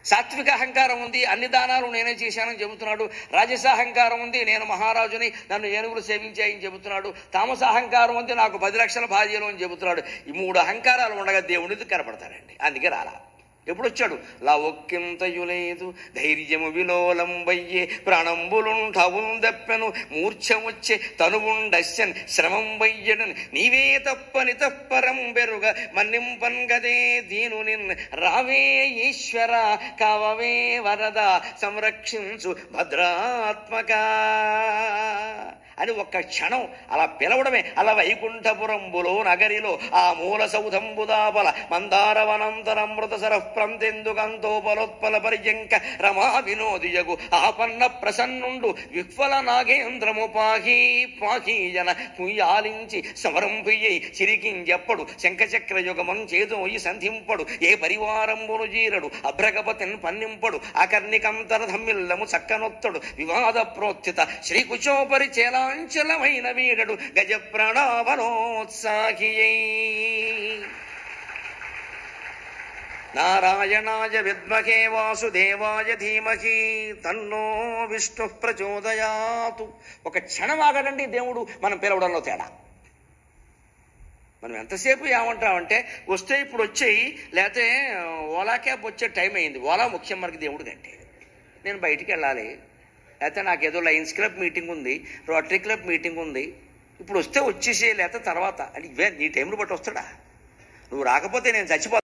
సాత్విక అహంకారం ఉంది అన్ని దానాలు నేనే చేశానని చెబుతున్నాడు రాజస అహంకారం ఉంది నేను మహారాజుని నన్ను ఏనుగులు సేవించాయని చెబుతున్నాడు తామస అహంకారం ఉంది నాకు పది లక్షల భార్యలు అని చెబుతున్నాడు ఈ మూడు అహంకారాలు ఉండగా దేవుడికి కనపడతాడండి అందుకే రాలా ఎప్పుడు వచ్చాడు లవొక్కింతయు లేదు ధైర్యము విలోలంబయ్యే ప్రాణంబులుంఠవుల్ దప్పెను మూర్ఛమొచ్చే తనువుండస్యన్ శ్రమం వయ్యడన్ నీవే తప్పని తప్పరం బెరుగ మన్నింపన్ గదే దీను నిన్ రావే ఈశ్వర కావవే వరద సంరక్షించు భద్రాత్మక అని ఒక్క క్షణం అలా పిలవడమే అలా వైకుంఠపురంబులో నగరిలో ఆ మూల సౌధంబుదాపల మందారవనంతరమృత సరఃప్రంతెందుకంతోపలోత్పల పర్యంక రమా వినోదియగు ఆపన్న ప్రసన్నుండు విఫల నాగేంద్రము పాహీ పాహీయన పుయ్యాలించి సమరంపుయ్యై చిరికించెప్పడు శంఖచక్ర యుగమం చేదోయి సంధింపడు ఏ పరివారంబును జీరడు అభ్రగపతిన్ పన్నింపడు అకర్ణికంతరధమ్మిల్లము చక్కనొత్తడు వివాద ప్రోత్థిత శ్రీకుచోపరి చేలాంచలమైన వీడడు గజ ప్రణావనోత్సాహియై నారాయణాయ విద్మహే వాసుదేవాయ ధీమహి తన్నో విష్ణు ప్రచోదయాతు ఒక క్షణం ఆగడండి దేవుడు మనం పిలవడంలో తేడా మనం ఎంతసేపు ఏమంటామంటే వస్తే ఇప్పుడు వచ్చేయి లేకపోతే ఓలా క్యాబ్ వచ్చే టైం అయింది ఓలా ముఖ్యం మనకి దేవుడు కంటే నేను బయటికి వెళ్ళాలి లేకపోతే నాకు ఏదో లయన్స్ క్లబ్ మీటింగ్ ఉంది రోటరీ క్లబ్ మీటింగ్ ఉంది ఇప్పుడు వస్తే వచ్చేసే లేకపోతే తర్వాత అని ఇవే నీ టైంలో బట్టి వస్తాడా నువ్వు రాకపోతే నేను చచ్చిపో